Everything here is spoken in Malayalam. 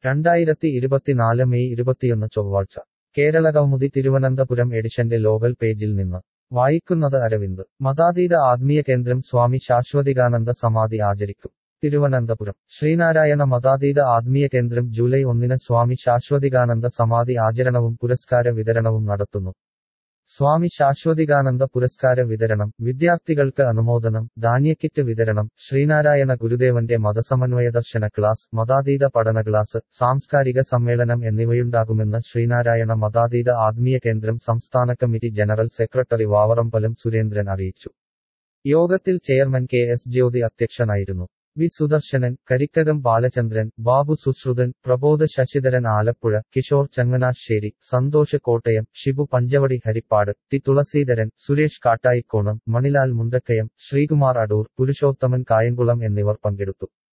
രണ്ടായിരത്തി ഇരുപത്തിനാല് മെയ് ഇരുപത്തിയൊന്ന് ചൊവ്വാഴ്ച കേരള കൗമുദി തിരുവനന്തപുരം എഡിഷന്റെ ലോകൽ പേജിൽ നിന്ന് വായിക്കുന്നത് അരവിന്ദ് മതാതീത ആത്മീയ കേന്ദ്രം സ്വാമി ശാശ്വതികാനന്ദ സമാധി ആചരിക്കും തിരുവനന്തപുരം ശ്രീനാരായണ മതാതീത ആത്മീയ കേന്ദ്രം ജൂലൈ ഒന്നിന് സ്വാമി ശാശ്വതികാനന്ദ സമാധി ആചരണവും പുരസ്കാര വിതരണവും നടത്തുന്നു സ്വാമി ശാശ്വതികാനന്ദ പുരസ്കാര വിതരണം വിദ്യാർത്ഥികൾക്ക് അനുമോദനം ധാന്യക്കിറ്റ് വിതരണം ശ്രീനാരായണ ഗുരുദേവന്റെ മതസമന്വയ ദർശന ക്ലാസ് മതാതീത പഠന ക്ലാസ് സാംസ്കാരിക സമ്മേളനം എന്നിവയുണ്ടാകുമെന്ന് ശ്രീനാരായണ മതാതീത ആത്മീയ കേന്ദ്രം സംസ്ഥാന committee general secretary Vavarambalam Surendran അറിയിച്ചു യോഗത്തിൽ ചെയർമാൻ കെ എസ് ജ്യോതി അധ്യക്ഷനായിരുന്നു വി സുദർശനൻ കരിക്കകം ബാലചന്ദ്രൻ ബാബു സുശ്രുതൻ പ്രബോധ ശശിധരൻ ആലപ്പുഴ കിഷോർ ചങ്ങനാശ്ശേരി സന്തോഷ് കോട്ടയം ഷിബു പഞ്ചവടി ഹരിപ്പാട് ടി തുളസീധരൻ സുരേഷ് കാട്ടായിക്കോണം മണിലാൽ മുണ്ടക്കയം ശ്രീകുമാർ അടൂർ പുരുഷോത്തമൻ കായംകുളം എന്നിവർ പങ്കെടുത്തു